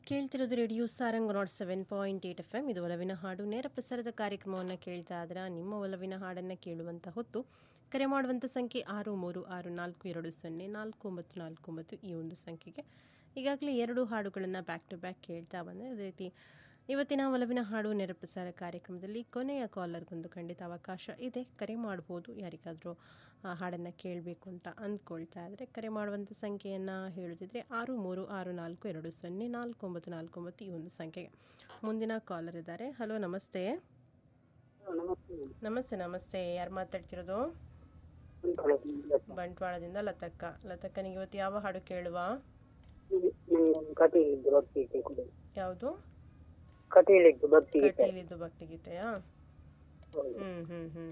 ಕೇಳ್ತಿರೋದು radio Sarang naught seven point eight F M ಇದು ಒಲವಿನ ಹಾಡು ನೇರ ಪ್ರಸಾರದ ಕಾರ್ಯಕ್ರಮವನ್ನು ಕೇಳ್ತಾ ಇದ್ರೆ ನಿಮ್ಮ ಒಲವಿನ ಹಾಡನ್ನು ಕೇಳುವಂಥ ಹೊತ್ತು ಕರೆ ಮಾಡುವಂಥ ಸಂಖ್ಯೆ ಆರು ಮೂರು ಆರು ನಾಲ್ಕು ಎರಡು ಸೊನ್ನೆ ನಾಲ್ಕು ಒಂಬತ್ತು ನಾಲ್ಕು ಒಂಬತ್ತು ಈ ಒಂದು ಸಂಖ್ಯೆಗೆ ಈಗಾಗಲೇ ಎರಡು ಹಾಡುಗಳನ್ನು ಬ್ಯಾಕ್ ಟು ಬ್ಯಾಕ್ ಕೇಳ್ತಾ ಬಂದರೆ ಅದೇ ರೀತಿ ಇವತ್ತಿನ ಒಲವಿನ ಹಾಡು ನೇರ ಪ್ರಸಾರ ಕಾರ್ಯಕ್ರಮದಲ್ಲಿ ಕೊನೆಯ ಕಾಲರ್ಗೊಂದು ಖಂಡಿತ ಅವಕಾಶ ಇದೆ ಕರೆ ಮಾಡ್ಬೋದು ಯಾರಿಗಾದರೂ ಹಾಡನ್ನು ಕೇಳಬೇಕು ಅಂತ ಅಂದ್ಕೊಳ್ತಾ ಇದ್ದರೆ ಕರೆ ಮಾಡುವಂಥ ಸಂಖ್ಯೆಯನ್ನು ಹೇಳುತ್ತಿದ್ರೆ ಆರು ಮೂರು ಆರು ನಾಲ್ಕು ಎರಡು ಸೊನ್ನೆ ನಾಲ್ಕು ಒಂಬತ್ತು ನಾಲ್ಕು ಒಂಬತ್ತು ಈ ಒಂದು ಸಂಖ್ಯೆಗೆ ಮುಂದಿನ ಕಾಲರ್ ಇದ್ದಾರೆ ಹಲೋ ನಮಸ್ತೆ ನಮಸ್ತೆ ನಮಸ್ತೆ ನಮಸ್ತೆ ಯಾರು ಮಾತಾಡ್ತಿರೋದು ಬಂಟ್ವಾಳದಿಂದ ಲತಕ್ಕ ಲತಕ್ಕನಿಗೆ ಇವತ್ತು ಯಾವ ಹಾಡು ಕೇಳುವ ನಂಗೊಂದು ಕಥೆಯಲ್ಲಿದ್ದು ಭಕ್ತಿ ಗೀತೆ ಕೊಡಿ ಯಾವುದು ಕಥೆಯಲ್ಲಿದ್ದು ಭಕ್ತಿ ಗೀತೆ ಕಟೀಲಿದ್ದು ಭಕ್ತಿಗೀತೆಯಾ ಹೌದು. ಹ್ಮ್ ಹ್ಮ್ ಹ್ಮ್